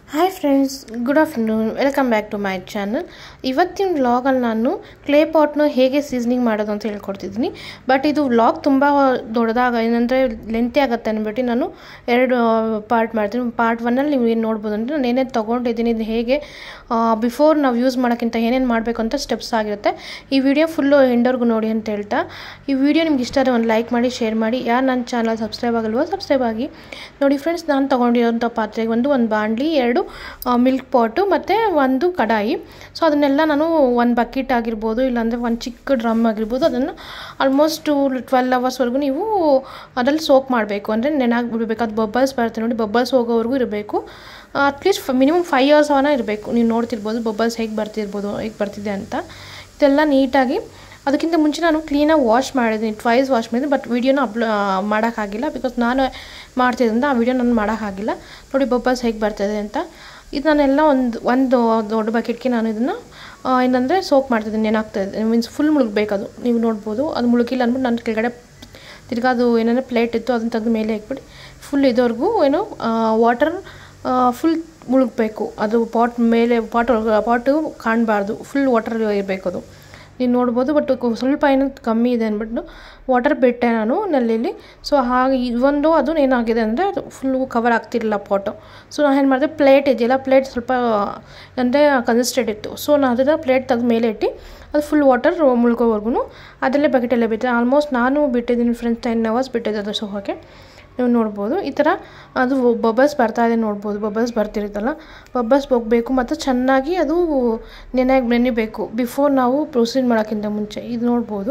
hi friends good afternoon welcome back to my channel ಇವತ್ತಿನ ವ್ಲಾಗಲ್ಲಿ ನಾನು ಕ್ಲೇ ಪಾಟ್ನ ಹೇಗೆ ಸೀಸನಿಂಗ್ ಮಾಡೋದು ಅಂತ ಹೇಳ್ಕೊಡ್ತಿದ್ದೀನಿ ಬಟ್ ಇದು ವ್ಲಾಗ್ ತುಂಬ ದೊಡ್ಡದಾಗ ಏನಂದರೆ ಲೆಂತಿ ಆಗುತ್ತೆ ಅಂದ್ಬಿಟ್ಟು ನಾನು ಎರಡು ಪಾರ್ಟ್ ಮಾಡ್ತೀನಿ ಪಾರ್ಟ್ ಒನ್ನಲ್ಲಿ ನೀವು ಏನು ನೋಡ್ಬೋದು ಅಂದರೆ ನಾನು ಏನೇನು ತೊಗೊಂಡಿದ್ದೀನಿ ಇದು ಹೇಗೆ ಬಿಫೋರ್ ನಾವು ಯೂಸ್ ಮಾಡೋಕ್ಕಿಂತ ಏನೇನು ಮಾಡಬೇಕು ಅಂತ ಸ್ಟೆಪ್ಸ್ ಆಗಿರುತ್ತೆ ಈ ವಿಡಿಯೋ ಫುಲ್ಲು ಎಂಡರ್ಗೂ ನೋಡಿ ಅಂತ ಹೇಳ್ತಾ ಈ ವಿಡಿಯೋ ನಿಮ್ಗೆ ಇಷ್ಟ ಆದರೆ ಒಂದು ಲೈಕ್ ಮಾಡಿ ಶೇರ್ ಮಾಡಿ ಯಾರು ನನ್ನ ಚಾನಲ್ ಸಬ್ಸ್ಕ್ರೈಬ್ ಆಗಲ್ವೋ ಸಬ್ಸ್ಕ್ರೈಬ್ ಆಗಿ ನೋಡಿ ಫ್ರೆಂಡ್ಸ್ ನಾನು ತೊಗೊಂಡಿರೋಂಥ ಪಾತ್ರೆಗೆ ಒಂದು ಒಂದು ಬಾಣಲಿ ಎರಡು ಮಿಲ್ಕ್ ಪಾಟು ಮತ್ತು ಒಂದು ಕಡಾಯಿ ಸೊ ಅದನ್ನೆಲ್ಲ ನಾನು ಒಂದು ಬಕೆಟ್ ಆಗಿರ್ಬೋದು ಇಲ್ಲಾಂದರೆ ಒಂದು ಚಿಕ್ಕ ಡ್ರಮ್ ಆಗಿರ್ಬೋದು ಅದನ್ನು ಆಲ್ಮೋಸ್ಟ್ ಟ್ವೆಲ್ ಅವರ್ಸ್ವರೆಗೂ ನೀವು ಅದ್ರಲ್ಲಿ ಸೋಕ್ ಮಾಡಬೇಕು ಅಂದರೆ ನೆನಾಗಿ ಬಿಡಬೇಕು ಅದು ಬಬ್ಬಲ್ಸ್ ಬರುತ್ತೆ ನೋಡಿ ಬಬ್ಬಲ್ಸ್ ಹೋಗೋವರೆಗೂ ಇರಬೇಕು ಅಟ್ಲೀಸ್ಟ್ ಮಿನಿಮಮ್ ಫೈವ್ ಇಯರ್ಸ್ ಅವನ ಇರಬೇಕು ನೀವು ನೋಡ್ತಿರ್ಬೋದು ಬಬ್ಬಲ್ಸ್ ಹೇಗೆ ಬರ್ತಿರ್ಬೋದು ಹೇಗೆ ಬರ್ತಿದೆ ಅಂತ ಇದೆಲ್ಲ ನೀಟಾಗಿ ಅದಕ್ಕಿಂತ ಮುಂಚೆ ನಾನು ಕ್ಲೀನಾಗಿ ವಾಶ್ ಮಾಡಿದ್ದೀನಿ ಟ್ವೈಸ್ ವಾಶ್ ಮಾಡಿದ್ದೀನಿ ಬಟ್ ವೀಡಿಯೋನ ಅಪ್ಲೋ ಮಾಡೋಕ್ಕಾಗಿಲ್ಲ ಬಿಕಾಸ್ ನಾನು ಮಾಡ್ತಿದ್ದರಿಂದ ಆ ವೀಡಿಯೋ ನಾನು ಮಾಡೋಕ್ಕಾಗಿಲ್ಲ ನೋಡಿ ಬಬ್ಬಲ್ಸ್ ಹೇಗೆ ಬರ್ತದೆ ಅಂತ ಇದು ನಾನೆಲ್ಲ ಒಂದು ಒಂದು ದೊಡ್ಡ ಬಕೆಟ್ಗೆ ನಾನು ಇದನ್ನು ಏನಂದರೆ ಸೋಕ್ ಮಾಡ್ತಿದ್ದೀನಿ ನೆನಾಗ್ತಾಯಿದೆ ಮೀನ್ಸ್ ಫುಲ್ ಮುಳುಗಬೇಕು ಅದು ನೀವು ನೋಡ್ಬೋದು ಅದು ಮುಳುಗಿಲ್ಲ ಅಂದ್ಬಿಟ್ಟು ನಾನು ಕೆಳಗಡೆ ತಿರ್ಗಾ ಅದು ಏನಂದರೆ ಪ್ಲೇಟ್ ಇತ್ತು ಅದನ್ನು ತೆಗೆದು ಮೇಲೆ ಹಾಕ್ಬಿಟ್ಟು ಫುಲ್ ಇದುವರೆಗೂ ಏನು ವಾಟರ್ ಫುಲ್ ಮುಳುಗಬೇಕು ಅದು ಪಾಟ್ ಮೇಲೆ ಪಾಟ್ ಪಾಟು ಕಾಣಬಾರ್ದು ಫುಲ್ ವಾಟರ್ ಇರಬೇಕು ಅದು ನೀವು ನೋಡ್ಬೋದು ಬಟ್ ಸ್ವಲ್ಪ ಏನೋ ಕಮ್ಮಿ ಇದೆ ಅಂದ್ಬಿಟ್ಟು ವಾಟರ್ ಬಿಟ್ಟೆ ನಾನು ನಲ್ಲಿಲಿ ಸೊ ಹಾಗೆ ಇವೊಂದು ಅದು ಏನಾಗಿದೆ ಅಂದರೆ ಅದು ಫುಲ್ಲು ಕವರ್ ಆಗ್ತಿರಲಿಲ್ಲ ಪಾಟು ಸೊ ನಾನು ಏನು ಮಾಡಿದೆ ಪ್ಲೇಟ್ ಇದೆಯಲ್ಲ ಪ್ಲೇಟ್ ಸ್ವಲ್ಪ ಅಂದರೆ ಕನ್ಸಿಸ್ಟೆಡ್ ಇತ್ತು ಸೊ ನಾನು ಅದನ್ನು ಪ್ಲೇಟ್ ತೆಗೆದು ಮೇಲೆ ಇಟ್ಟು ಅದು ಫುಲ್ ವಾಟರ್ ಮುಳುಗೋವರೆಗೂ ಅದರಲ್ಲೇ ಬಕೆಟಲ್ಲೇ ಬಿಟ್ಟೆ ಆಲ್ಮೋಸ್ಟ್ ನಾನು ಬಿಟ್ಟಿದ್ದೀನಿ ಫ್ರೆಂಡ್ಸ್ ಟೆನ್ ಅವರ್ಸ್ ಬಿಟ್ಟಿದ್ದೆ ಅದು ಸೋಹೋಕ್ಕೆ ನೀವು ನೋಡ್ಬೋದು ಈ ಥರ ಅದು ಬಬಲ್ಸ್ ಬರ್ತಾ ಇದೆ ನೋಡ್ಬೋದು ಬಬಲ್ಸ್ ಬರ್ತಿರುತ್ತಲ್ಲ ಬಬಲ್ಸ್ ಹೋಗಬೇಕು ಮತ್ತು ಚೆನ್ನಾಗಿ ಅದು ನೆನೆಯಾಗಿ ನೆನಿಬೇಕು ಬಿಫೋರ್ ನಾವು ಪ್ರೊಸೀಡ್ ಮಾಡೋಕ್ಕಿಂತ ಮುಂಚೆ ಇದು ನೋಡ್ಬೋದು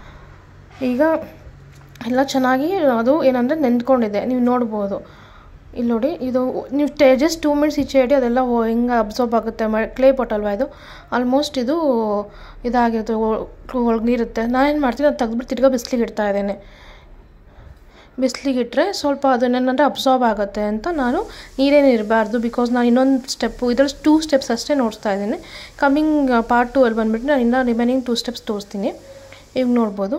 ಈಗ ಎಲ್ಲ ಚೆನ್ನಾಗಿ ಅದು ಏನಂದರೆ ನೆಂದ್ಕೊಂಡಿದೆ ನೀವು ನೋಡ್ಬೋದು ಇಲ್ಲಿ ನೋಡಿ ಇದು ನೀವು ಟೇ ಜಸ್ಟ್ ಟೂ ಮಿನಿಟ್ಸ್ ಈಚೆ ಇಡಿ ಅದೆಲ್ಲ ಹೆಂಗೆ ಅಬ್ಸಾರ್ಬ್ ಆಗುತ್ತೆ ಮ ಕ್ಲೇ ಪಾಟ್ ಅಲ್ವಾ ಇದು ಆಲ್ಮೋಸ್ಟ್ ಇದು ಇದಾಗಿರುತ್ತೆ ಒಳಗಿರುತ್ತೆ ನಾನೇನು ಮಾಡ್ತೀನಿ ಅದು ತೆಗೆದ್ಬಿಟ್ಟು ತಿರ್ಗಾ ಬಿಸಿಲಿಗೆ ಇಡ್ತಾ ಇದ್ದೇನೆ ಬಿಸಿಲಿಗೆ ಇಟ್ಟರೆ ಸ್ವಲ್ಪ ಅದನ್ನೇನಂದರೆ ಅಬ್ಸಾರ್ಬ್ ಆಗುತ್ತೆ ಅಂತ ನಾನು ನೀರೇನು ಇರಬಾರ್ದು ಬಿಕಾಸ್ ನಾನು ಇನ್ನೊಂದು ಸ್ಟೆಪ್ಪು ಇದರಲ್ಲಿ ಟೂ ಸ್ಟೆಪ್ಸ್ ಅಷ್ಟೇ ನೋಡ್ತಾ ಇದ್ದೀನಿ ಕಮ್ಮಿಂಗ್ ಪಾರ್ಟ್ ಟು ಅಲ್ಲಿ ಬಂದುಬಿಟ್ಟು ನಾನು ಇನ್ನೂ ರಿಮೈನಿಂಗ್ ಟೂ ಸ್ಟೆಪ್ಸ್ ತೋರಿಸ್ತೀನಿ ಈಗ ನೋಡ್ಬೋದು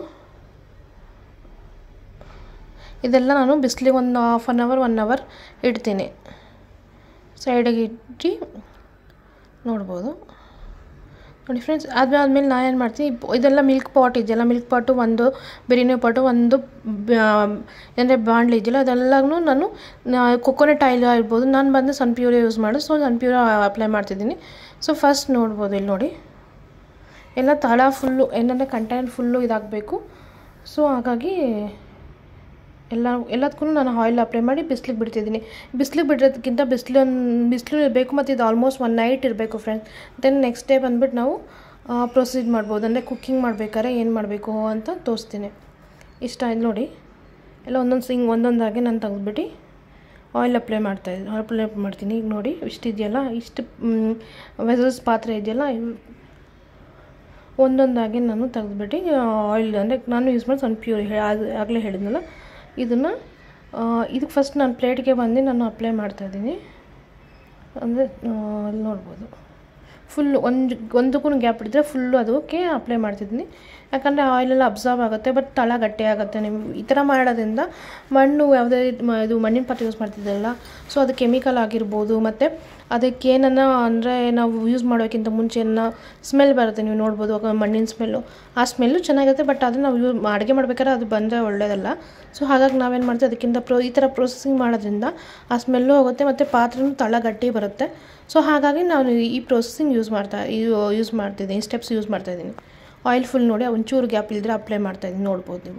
ಇದೆಲ್ಲ ನಾನು ಬಿಸಿಲಿಗೆ ಒಂದು half an hour one hour ಇಡ್ತೀನಿ ಸೈಡಿಗೆ ಇಟ್ಟು ನೋಡ್ಬೋದು ನೋಡಿ ಫ್ರೆಂಡ್ಸ್ ಅದಾದಮೇಲೆ ನಾನು ಏನು ಮಾಡ್ತೀನಿ ಇದೆಲ್ಲ ಮಿಲ್ಕ್ ಪಾಟ್ ಇದೆಯಲ್ಲ ಮಿಲ್ಕ್ ಪಾಟು ಒಂದು ಬಿರಿಯಾನಿ ಪಾಟು ಒಂದು ಅಂದರೆ ಬಾಣಲೆ ಇದೆಯಲ್ಲ ಅದೆಲ್ಲನೂ ನಾನು ಕೊಕೊನೆಟ್ ಆಯಿಲ್ ಇರ್ಬೋದು ನಾನು ಬಂದು ಸನ್ ಪ್ಯೂರ್ ಯೂಸ್ ಮಾಡಿ ಸೊ ಸನ್ ಪ್ಯೂರ್ ಅಪ್ಲೈ ಮಾಡ್ತಿದ್ದೀನಿ ಸೊ ಫಸ್ಟ್ ನೋಡ್ಬೋದು ಇಲ್ಲಿ ನೋಡಿ ಎಲ್ಲ ತಳ ಫುಲ್ಲು ಏನಂದರೆ ಕಂಟೈನರ್ ಫುಲ್ಲು ಇದಾಗಬೇಕು ಸೊ ಹಾಗಾಗಿ ಎಲ್ಲ ಎಲ್ಲದಕ್ಕೂ ನಾನು ಆಯಿಲ್ ಅಪ್ಲೈ ಮಾಡಿ ಬಿಸಿಲಿಗೆ ಬಿಡ್ತಿದ್ದೀನಿ ಬಿಸಿಲಿಗೆ ಬಿಡೋದಕ್ಕಿಂತ ಬಿಸಿಲು ಬಿಸಿಲು ಇರಬೇಕು ಮತ್ತು ಇದು ಆಲ್ಮೋಸ್ಟ್ ಒನ್ ನೈಟ್ ಇರಬೇಕು ಫ್ರೆಂಡ್ಸ್ ದೆನ್ ನೆಕ್ಸ್ಟ್ ಡೇ ಬಂದುಬಿಟ್ಟು ನಾವು ಪ್ರೊಸೀಡ್ ಮಾಡ್ಬೋದು ಅಂದರೆ ಕುಕ್ಕಿಂಗ್ ಮಾಡಬೇಕಾದ್ರೆ ಏನು ಮಾಡಬೇಕು ಅಂತ ತೋರಿಸ್ತೀನಿ ಇಷ್ಟ ಆಯ್ತು ನೋಡಿ ಎಲ್ಲ ಒಂದೊಂದು ಸಿಂಗ್ ಒಂದೊಂದಾಗಿ ನಾನು ತೆಗೆದ್ಬಿಟ್ಟು ಆಯಿಲ್ ಅಪ್ಲೈ ಮಾಡ್ತಾಯಿದ್ದೀನಿ ಆಯಿಲ್ ಅಪ್ಲೈ ಮಾಡ್ತೀನಿ ಈಗ ನೋಡಿ ಇಷ್ಟು ಇದೆಯಲ್ಲ ಇಷ್ಟು ವೆಸಲ್ಸ್ ಪಾತ್ರೆ ಇದೆಯಲ್ಲ ಒಂದೊಂದಾಗಿ ನಾನು ತೆಗೆದ್ಬಿಟ್ಟು ಆಯಿಲ್ ಅಂದರೆ ನಾನು ಯೂಸ್ ಮಾಡಿ ಸನ್ ಪ್ಯೂರ್ ಆಗಲೇ ಹೇಳಿದ್ನಲ್ಲ ಇದನ್ನು ಇದಕ್ಕೆ ಫಸ್ಟ್ ನಾನು ಪ್ಲೇಟ್ಗೆ ಬಂದು ನಾನು ಅಪ್ಲೈ ಮಾಡ್ತಾಯಿದ್ದೀನಿ ಅಂದರೆ ಅಲ್ಲಿ ನೋಡ್ಬೋದು ಫುಲ್ಲು ಒಂದು ಒಂದಕ್ಕೂ ಗ್ಯಾಪ್ ಇಡಿದ್ರೆ ಫುಲ್ಲು ಅದಕ್ಕೆ ಅಪ್ಲೈ ಮಾಡ್ತಿದ್ದೀನಿ ಯಾಕಂದರೆ ಆಯಿಲೆಲ್ಲ ಅಬ್ಸಾರ್ಬ್ ಆಗುತ್ತೆ ಬಟ್ ತಳ ಗಟ್ಟಿ ಆಗುತ್ತೆ ನೀವು ಈ ಥರ ಮಾಡೋದ್ರಿಂದ ಮಣ್ಣು ಯಾವುದೇ ಇದು ಮಣ್ಣಿನ ಪಾತ್ರೆ ಯೂಸ್ ಮಾಡ್ತಿದ್ದಲ್ಲ ಸೊ ಅದು ಕೆಮಿಕಲ್ ಆಗಿರ್ಬೋದು ಮತ್ತು ಅದಕ್ಕೆ ಏನನ್ನ ಅಂದರೆ ನಾವು ಯೂಸ್ ಮಾಡೋಕ್ಕಿಂತ ಮುಂಚೆ ಏನೋ ಸ್ಮೆಲ್ ಬರುತ್ತೆ ನೀವು ನೋಡ್ಬೋದು ಮಣ್ಣಿನ ಸ್ಮೆಲ್ಲು ಆ ಸ್ಮೆಲ್ಲು ಚೆನ್ನಾಗಿರುತ್ತೆ ಬಟ್ ಅದನ್ನು ನಾವು ಯೂಸ್ ಅಡುಗೆ ಮಾಡ್ಬೇಕಾದ್ರೆ ಅದು ಬಂದರೆ ಒಳ್ಳೆಯದಲ್ಲ ಸೊ ಹಾಗಾಗಿ ನಾವೇನು ಮಾಡ್ತೀವಿ ಅದಕ್ಕಿಂತ ಪ್ರೋ ಈ ಥರ ಪ್ರೊಸೆಸಿಂಗ್ ಮಾಡೋದ್ರಿಂದ ಆ ಸ್ಮೆಲ್ಲು ಹೋಗುತ್ತೆ ಮತ್ತು ಪಾತ್ರೆನೂ ತಳ ಗಟ್ಟಿ ಬರುತ್ತೆ ಸೊ ಹಾಗಾಗಿ ನಾನು ಈ ಪ್ರೊಸೆಸಿಂಗ್ ಯೂಸ್ ಮಾಡ್ತಾ ಯೂಸ್ ಮಾಡ್ತಿದ್ದೀನಿ ಸ್ಟೆಪ್ಸ್ ಯೂಸ್ ಮಾಡ್ತಾಯಿದ್ದೀನಿ ಆಯಿಲ್ ಫುಲ್ ನೋಡಿ ಒಂಚೂರು ಗ್ಯಾಪ್ ಇಲ್ಲದ್ರೆ ಅಪ್ಲೈ ಮಾಡ್ತಾಯಿದ್ದೀನಿ ನೋಡ್ಬೋದು ನೀವು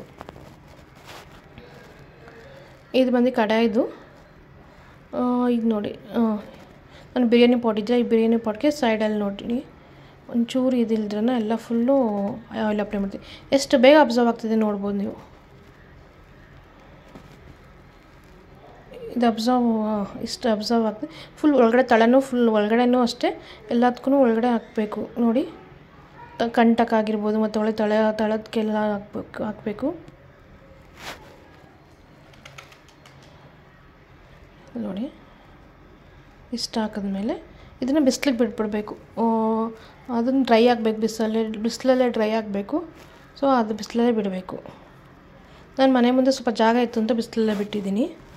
ಇದು ಬಂದು ಕಡಾಯಿದು ಈಗ ನೋಡಿ ನಾನು ಬಿರಿಯಾನಿ ಪಾಟ್ ಇದ್ದರೆ ಈ ಬಿರಿಯಾನಿ ಪಾಟ್ಗೆ ಸೈಡಲ್ಲಿ ನೋಡಿ ಒಂಚೂರು ಇದಿಲ್ದ್ರನ ಎಲ್ಲ ಫುಲ್ಲು ಆಯಿಲ್ ಅಪ್ಲೈ ಮಾಡ್ತೀನಿ ಎಷ್ಟು ಬೇಗ ಅಬ್ಸರ್ವ್ ಆಗ್ತಿದೆ ನೋಡ್ಬೋದು ನೀವು ಇದು ಅಬ್ಸರ್ವ್ ಇಷ್ಟು ಅಬ್ಸರ್ವ್ ಆಗ್ತದೆ ಫುಲ್ ಒಳಗಡೆ ತಳನೂ ಫುಲ್ ಒಳಗಡೆನೂ ಅಷ್ಟೇ ಎಲ್ಲದಕ್ಕೂ ಒಳಗಡೆ ಹಾಕಬೇಕು ನೋಡಿ ಕಂಟಕ್ ಆಗಿರ್ಬೋದು ಮತ್ತು ಒಳ್ಳೆ ತಳ ತಳದಕ್ಕೆಲ್ಲ ಹಾಕ್ಬೇಕು ಹಾಕಬೇಕು ನೋಡಿ ಇಷ್ಟು ಹಾಕಿದ್ಮೇಲೆ ಇದನ್ನು ಬಿಸಿಲಿಗೆ ಬಿಟ್ಬಿಡಬೇಕು ಅದನ್ನು ಡ್ರೈ ಆಗಬೇಕು ಬಿಸಿಲಲ್ಲೇ ಬಿಸಿಲಲ್ಲೇ ಡ್ರೈ ಆಗಬೇಕು ಸೊ ಅದು ಬಿಸಿಲಲ್ಲೇ ಬಿಡಬೇಕು ನಾನು ಮನೆ ಮುಂದೆ ಸ್ವಲ್ಪ ಜಾಗ ಇತ್ತು ಅಂತ ಬಿಸಿಲಲ್ಲೇ ಬಿಟ್ಟಿದ್ದೀನಿ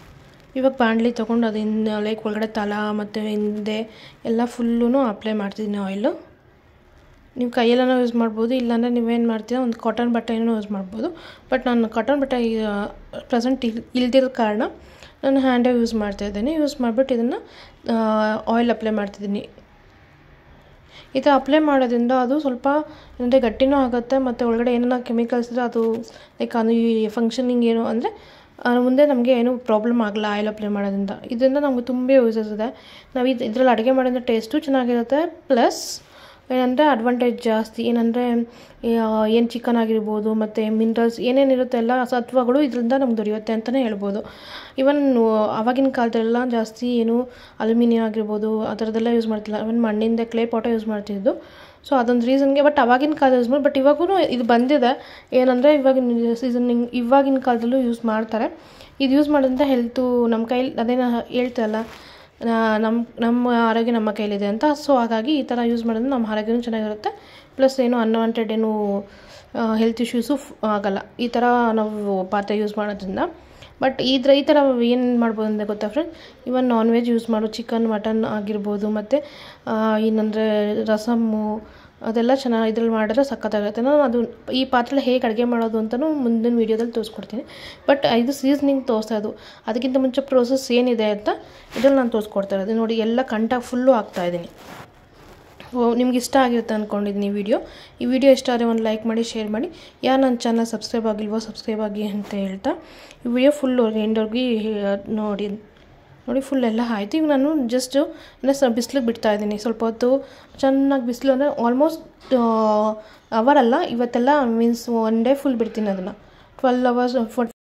ಇವಾಗ ಬಾಣಲಿ ತೊಗೊಂಡು ಅದನ್ನ ಲೈಕ್ ಒಳಗಡೆ ತಲ ಮತ್ತು ಹಿಂದೆ ಎಲ್ಲ ಫುಲ್ಲೂ ಅಪ್ಲೈ ಮಾಡ್ತಿದ್ದೀನಿ ಆಯಿಲು ನೀವು ಕೈಯೆಲ್ಲನೂ ಯೂಸ್ ಮಾಡ್ಬೋದು ಇಲ್ಲಾಂದರೆ ನೀವೇನು ಮಾಡ್ತೀರಾ ಒಂದು ಕಾಟನ್ ಬಟ್ಟೆನೂ ಯೂಸ್ ಮಾಡ್ಬೋದು ಬಟ್ ನಾನು ಕಾಟನ್ ಬಟ್ಟೆ ಪ್ರೆಸೆಂಟ್ ಇಲ್ ಇಲ್ದಿರೋ ಕಾರಣ ನಾನು ಹ್ಯಾಂಡೇ ಯೂಸ್ ಮಾಡ್ತಾ ಇದ್ದೀನಿ ಯೂಸ್ ಮಾಡಿಬಿಟ್ಟು ಇದನ್ನು ಆಯಿಲ್ ಅಪ್ಲೈ ಮಾಡ್ತಿದ್ದೀನಿ ಈ ಥರ ಅಪ್ಲೈ ಮಾಡೋದ್ರಿಂದ ಅದು ಸ್ವಲ್ಪ ಅಂದರೆ ಗಟ್ಟಿನೂ ಆಗುತ್ತೆ ಮತ್ತು ಒಳಗಡೆ ಏನಾರ ಕೆಮಿಕಲ್ಸ್ ಇದ್ದರೆ ಅದು ಲೈಕ್ ಅದು ಈ ಫಂಕ್ಷನಿಂಗ್ ಏನು ಅಂದರೆ ಮುಂದೆ ನಮಗೆ ಏನೂ ಪ್ರಾಬ್ಲಮ್ ಆಗಲ್ಲ ಆಯಿಲ್ ಅಪ್ಲೈ ಮಾಡೋದ್ರಿಂದ ಇದರಿಂದ ನಮಗೆ ತುಂಬ ಯೂಸಸ್ ಇದೆ ನಾವು ಇದು ಇದರಲ್ಲಿ ಅಡುಗೆ ಮಾಡೋದ್ರಿಂದ ಟೇಸ್ಟು ಚೆನ್ನಾಗಿರುತ್ತೆ ಪ್ಲಸ್ ಏನಂದರೆ ಅಡ್ವಾಂಟೇಜ್ ಜಾಸ್ತಿ ಏನಂದರೆ ಏನು ಚಿಕನ್ ಆಗಿರ್ಬೋದು ಮತ್ತು ಮಿನರಲ್ಸ್ ಏನೇನಿರುತ್ತೆ ಎಲ್ಲ ಸತ್ವಗಳು ಇದರಿಂದ ನಮ್ಗೆ ದೊರೆಯುತ್ತೆ ಅಂತಲೇ ಹೇಳ್ಬೋದು ಇವನ್ ಆವಾಗಿನ ಕಾಲದಲ್ಲೆಲ್ಲ ಜಾಸ್ತಿ ಏನು ಅಲ್ಯೂಮಿನಿಯಂ ಆಗಿರ್ಬೋದು ಆ ಥರದ್ದೆಲ್ಲ ಯೂಸ್ ಮಾಡ್ತಿಲ್ಲ ಇವನ್ ಮಣ್ಣಿಂದ ಕ್ಲೇ ಪಾಟೇ ಯೂಸ್ ಮಾಡ್ತಿದ್ದು ಸೊ ಅದೊಂದು ರೀಸನ್ಗೆ ಬಟ್ ಅವಾಗಿನ ಕಾಲದ ಯೂಸ್ ಮಾಡಿ ಬಟ್ ಇವಾಗೂ ಇದು ಬಂದಿದೆ ಏನಂದರೆ ಇವಾಗಿನ ಸೀಸನಿಂಗ್ ಇವಾಗಿನ ಕಾಲದಲ್ಲೂ ಯೂಸ್ ಮಾಡ್ತಾರೆ ಇದು ಯೂಸ್ ಮಾಡೋದ್ರಿಂದ ಹೆಲ್ತು ನಮ್ಮ ಕೈಲಿ ಅದೇನ ಹೇಳ್ತಲ್ಲ ನಮ್ಮ ನಮ್ಮ ಆರೋಗ್ಯ ನಮ್ಮ ಕೈಲಿದೆ ಅಂತ ಸೊ ಹಾಗಾಗಿ ಈ ಥರ ಯೂಸ್ ಮಾಡೋದ್ರಿಂದ ನಮ್ಮ ಆರೋಗ್ಯನೂ ಚೆನ್ನಾಗಿರುತ್ತೆ ಪ್ಲಸ್ ಏನು ಅನ್ವಾಂಟೆಡ್ ಏನು ಹೆಲ್ತ್ ಇಶ್ಯೂಸು ಆಗಲ್ಲ ಈ ಥರ ನಾವು ಪಾತ್ರೆ ಯೂಸ್ ಮಾಡೋದ್ರಿಂದ ಬಟ್ ಇದ್ರ ಈ ಥರ ಏನು ಮಾಡ್ಬೋದು ಅಂದರೆ ಗೊತ್ತಾ friend even non veg use ಮಾಡೋ ಚಿಕನ್ ಮಟನ್ ಆಗಿರ್ಬೋದು ಮತ್ತು ಏನಂದರೆ ರಸಮ್ಮು ಅದೆಲ್ಲ ಚೆನ್ನಾಗಿ ಇದ್ರಲ್ಲಿ ಮಾಡಿದ್ರೆ ಸಖತ್ತಾಗುತ್ತೆ ನಾನು ಅದು ಈ ಪಾತ್ರೆ ಹೇಗೆ ಅಡುಗೆ ಮಾಡೋದು ಅಂತಲೂ ಮುಂದಿನ ವೀಡಿಯೋದಲ್ಲಿ ತೋರಿಸ್ಕೊಡ್ತೀನಿ ಬಟ್ ಇದು ಸೀಸ್ನಿಂಗ್ ತೋರಿಸ್ತಾ ಇದು ಅದಕ್ಕಿಂತ ಮುಂಚೆ ಪ್ರೋಸೆಸ್ ಏನಿದೆ ಅಂತ ಇದ್ರಲ್ಲಿ ನಾನು ತೋರಿಸ್ಕೊಡ್ತಾ ಇರೋದು ನೋಡಿ ಎಲ್ಲ ಕಂಟ ಫುಲ್ಲು ಹಾಕ್ತಾಯಿದ್ದೀನಿ ನಿಮ್ಗೆ ಇಷ್ಟ ಆಗಿರುತ್ತೆ ಅಂದ್ಕೊಂಡಿದ್ದೀನಿ ಈ ವಿಡಿಯೋ ಈ ವಿಡಿಯೋ ಇಷ್ಟ ಆದರೆ ಒಂದು ಲೈಕ್ ಮಾಡಿ ಶೇರ್ ಮಾಡಿ ಯಾರು ನನ್ನ ಚಾನಲ್ ಸಬ್ಸ್ಕ್ರೈಬ್ ಆಗಿಲ್ವೋ ಸಬ್ಸ್ಕ್ರೈಬ್ ಆಗಿ ಅಂತ ಹೇಳ್ತಾ ಈ ವಿಡಿಯೋ ಫುಲ್ಲು ಎಂಡವ್ರಿಗೆ ನೋಡಿ ನೋಡಿ ಫುಲ್ ಎಲ್ಲ ಆಯಿತು ಈಗ ನಾನು ಜಸ್ಟು ಅಂದರೆ ಸ ಬಿಸಿಲಿಗೆ ಬಿಡ್ತಾ ಇದ್ದೀನಿ ಸ್ವಲ್ಪ ಹೊತ್ತು ಚೆನ್ನಾಗಿ ಬಿಸಿಲು ಅಂದರೆ ಆಲ್ಮೋಸ್ಟ್ ಅವರಲ್ಲ ಇವತ್ತೆಲ್ಲ ಮೀನ್ಸ್ ಒನ್ ಡೇ ಫುಲ್ ಬಿಡ್ತೀನಿ ಅದನ್ನು ಟ್ವೆಲ್ ಅವರ್ಸ್ ಫೋರ್